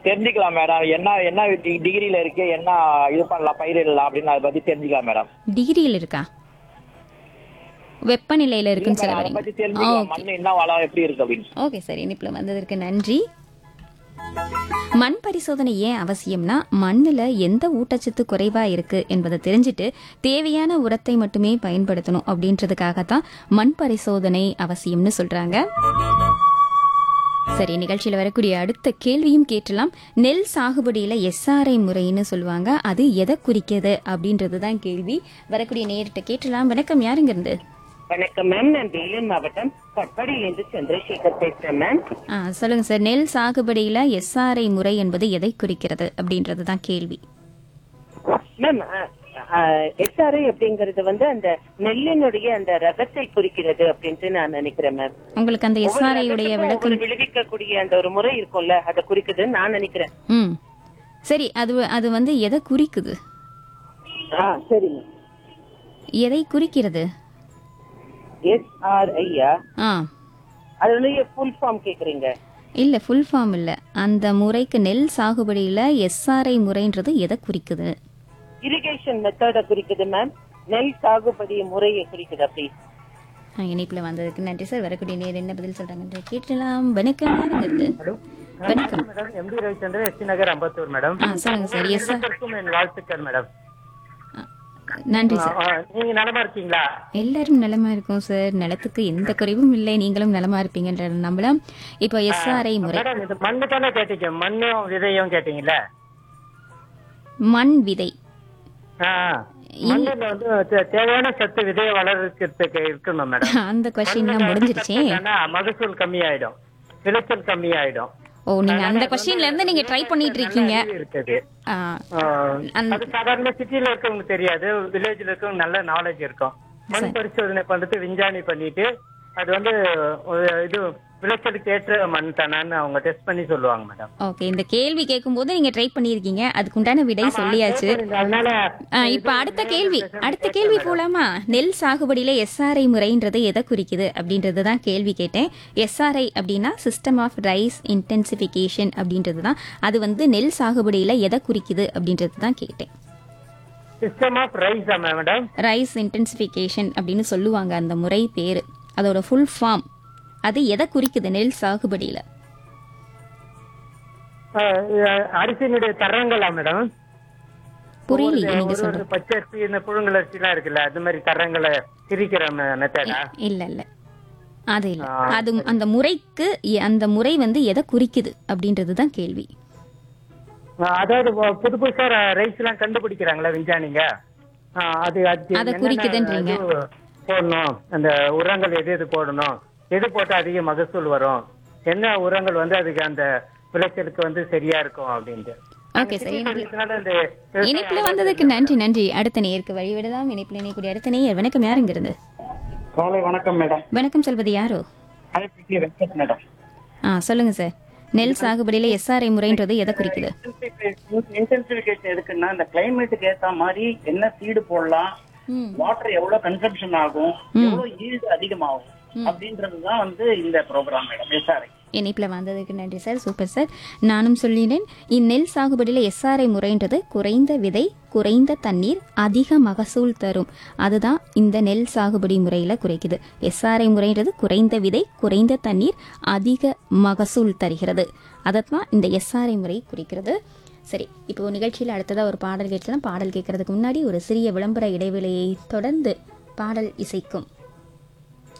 தெரிஞ்சுக்கலாம் மேடம் என்ன என்ன டி- டிகிரில இருக்கு என்ன இது பண்ணலாம் பயிரிடலாம் அப்படின்னு அதை பத்தி தெரிஞ்சுக்கலாம் மேடம் டிகிரியில் இருக்கா வெப்பநிலையில இருக்குன்னு சொல்ல அதை வரீங்க பத்தி தெரிஞ்சுக்கலாம் ஓகே மண் என்ன வளம் எப்படி இருக்கு அப்படின்னு ஓகே சார் இனிப்பில் வந்ததற்கு நன்றி மண் பரிசோதனை ஏன் அவசியம்னா மண்ணுல எந்த ஊட்டச்சத்து குறைவா இருக்கு என்பதை தெரிஞ்சுட்டு தேவையான உரத்தை மட்டுமே பயன்படுத்தணும் அப்படின்றதுக்காகத்தான் மண் பரிசோதனை அவசியம்னு சொல்றாங்க சரி நிகழ்ச்சியில் வரக்கூடிய அடுத்த கேள்வியும் கேட்டலாம் நெல் சாகுபடியில எஸ்ஆர்ஐ முறைன்னு சொல்லுவாங்க அது எதை குறிக்கிறது அப்படின்றது தான் கேள்வி வரக்கூடிய நேரிட்ட கேட்டலாம் வணக்கம் யாருங்க இருந்து வணக்கம் மேம் நான் வேலூர் மாவட்டம் கட்பாடியிலிருந்து சந்திரசேகர் பேசுறேன் மேம் ஆ, சொல்லுங்க சார் நெல் சாகுபடியில எஸ்ஆர்ஐ முறை என்பது எதை குறிக்கிறது அப்படின்றது தான் கேள்வி மேம் எஸ்ஆர்ஐ அப்படிங்கறது வந்து அந்த நெல்லினுடைய அந்த ரகத்தை குறிக்கிறது அப்படின்ட்டு நான் நினைக்கிறேன் மேம் உங்களுக்கு அந்த எஸ்ஆர்ஐ உடைய விளக்கம் ஒவ்வொரு விளைவிக்கக்கூடிய அந்த ஒரு முறை இருக்கும்ல அதை குறிக்குதுன்னு நான் நினைக்கிறேன் ம் சரி அது அது வந்து எதை குறிக்குது ஆ சரிங்க எதை குறிக்கிறது எஸ்ஆர்ஐயா ஆ அது வந்து ஃபுல் ஃபார்ம் கேக்குறீங்க இல்ல ஃபுல் ஃபார்ம் இல்ல அந்த முறைக்கு நெல் சாகுபடியில எஸ்ஆர்ஐ முறைன்றது எதை குறிக்குது இரிகேஷன் மெத்தட குறிக்குது மேம் நெல் சாகுபடி முறையை குறிக்குது அப்படி ஆ, இணைப்புல வந்ததுக்கு நன்றி சார் வரக்கூடிய நேர் என்ன பதில் சொல்றாங்க கேட்டலாம் வணக்கம் யாருங்க இது? வணக்கம் madam MD Ravichandran ST Nagar Ambattur madam ஆ சொல்லுங்க சார் எஸ் சார் இருவருக்கும் என் வாழ்த்துக்கள் மேடம் நன்றி சார் ஆ, நீங்க நலமா இருக்கீங்களா எல்லாரும் நலமா இருக்கோம் சார் நிலத்துக்கு எந்த குறைவும் இல்லை நீங்களும் நலமா இருப்பீங்கன்ற நம்பலாம் இப்போ எஸ்ஆர்ஐ முறை மேடம் இந்த மண்ணு தானே கேட்டீங்க மண்ணும் விதையும் கேட்டீங்கல்ல மண் விதை ஆ, மண்ணுல வந்து தே- தேவையான சத்து விதையை வளர்க்கறதுக்கு இருக்கணும் மேடம் அந்த கொஸ்டின்லாம் முடிஞ்சிருச்சே ஆனா மகசூல் கம்மியாயிடும் விளைச்சல் கம்மியாயிடும் ஓ நீங்க அந்த கொஸ்டின்ல இருந்து நீங்க ட்ரை பண்ணிட்டு இருக்கீங்க நல்ல அறிவு இருக்குது ஆ, ஆ, அந்த- அது சாதாரண சிட்டில இருக்கவங்க தெரியாது வில்லேஜ்ல இருக்கவங்க நல்ல நாலேஜ் இருக்கும் மண் பரிசோதனை பண்றது விஞ்ஞானி பண்ணிட்டு அது வந்து ஒரு இது விளைச்சலுக்கு ஏற்ற மண் தானான்னு அவங்க டெஸ்ட் பண்ணி சொல்லுவாங்க மேடம் ஓகே இந்த கேள்வி கேட்கும்போது நீங்க ட்ரை பண்ணியிருக்கீங்க அதுக்குண்டான விடை சொல்லியாச்சு அதனால ஆ, இப்ப அடுத்த கேள்வி அடுத்த கேள்வி போலாமா நெல் சாகுபடியில எஸ்ஆர்ஐ முறைன்றது எதை குறிக்குது அப்படின்றது தான் கேள்வி கேட்டேன் எஸ்ஆர்ஐ அப்படின்னா சிஸ்டம் ஆஃப் ரைஸ் இன்டென்சிஃபிகேஷன் அப்படின்றது தான் அது வந்து நெல் சாகுபடியில எதை குறிக்குது அப்படின்றது தான் கேட்டேன் சிஸ்டம் ஆஃப் ரைஸா மேடம் ரைஸ் இன்டென்சிஃபிகேஷன் அப்படின்னு சொல்லுவாங்க அந்த முறை பேரு அதோட ஃபுல் ஃபார்ம் அது எதை குறிக்குது நெல் சாகுபடியில அரிசியினுடைய தரங்களா மேடம் புரியலையே நீங்க ஒரு சொல்றது ஒரு பச்சை அரிசி இந்த புழுங்கல் அரிசி எல்லாம் இருக்குல்ல அது மாதிரி தரங்களை பிரிக்கிற மெத்தடா இல்ல இல்ல அது இல்ல அது அந்த முறைக்கு எ- அந்த முறை வந்து எதை குறிக்குது அப்படின்றது தான் கேள்வி அதாவது பு- புது புதுசா ரைஸ் எல்லாம் கண்டுபிடிக்கிறாங்களா விஞ்ஞானிங்க ஆ, அது அது அத என்னென்ன குறிக்குதுன்றீங்க. இது போடணும் அந்த உரங்கள் எது எது போடணும் எது போட்டா அதிக மகசூல் வரும் என்ன உரங்கள் வந்து அதுக்கு அந்த விளைச்சலுக்கு வந்து சரியா இருக்கும் அப்படின்ட்டு ஓகே சார் இணைப்பில் இதனால இந்த இணைப்பில் வந்ததுக்கு நன்றி நன்றி அடுத்த நேருக்கு வழிவிடலாம் இணைப்பில் இணையக்கூடிய அடுத்த நேயர் வணக்கம் யாருங்க இருந்து காலை வணக்கம் மேடம் வணக்கம் சொல்வது யாரோ ஐபிசி வெங்கட் மேடம் ஆ சொல்லுங்க சார் நெல் சாகுபடியில எஸ்ஆர்ஐ முறைன்றது எதை குறிக்குது இன்டென்சிபிகேஷன் எதுக்குன்னா இந்த கிளைமேட்டுக்கு ஏத்த மாதிரி என்ன சீடு போடலாம் ம். வாட்டர் எவ்வளவு கன்சம்ஷன் ஆகும் எவ்வளவு ஈல்டு அதிகமாகும் அப்படின்றதுதான் வந்து இந்த ப்ரோக்ராம் மேடம் எஸ்ஆர்ஐ இணைப்பில் வந்ததுக்கு நன்றி சார் சூப்பர் சார் நானும் சொல்லினேன் இந்நெல் சாகுபடியில் எஸ்ஆர்ஐ முறைன்றது குறைந்த விதை குறைந்த தண்ணீர் அதிக மகசூல் தரும் அதுதான் இந்த நெல் சாகுபடி முறையில் குறைக்குது எஸ்ஆர்ஐ முறைன்றது குறைந்த விதை குறைந்த தண்ணீர் அதிக மகசூல் தருகிறது அதைத்தான் இந்த எஸ்ஆர்ஐ முறை குறிக்கிறது சரி இப்போ நிகழ்ச்சியில் அடுத்ததாக ஒரு பாடல் கேட்கலாம் பாடல் கேட்கறதுக்கு முன்னாடி ஒரு சிறிய விளம்பர இடைவேளையை தொடர்ந்து பாடல் இசைக்கும்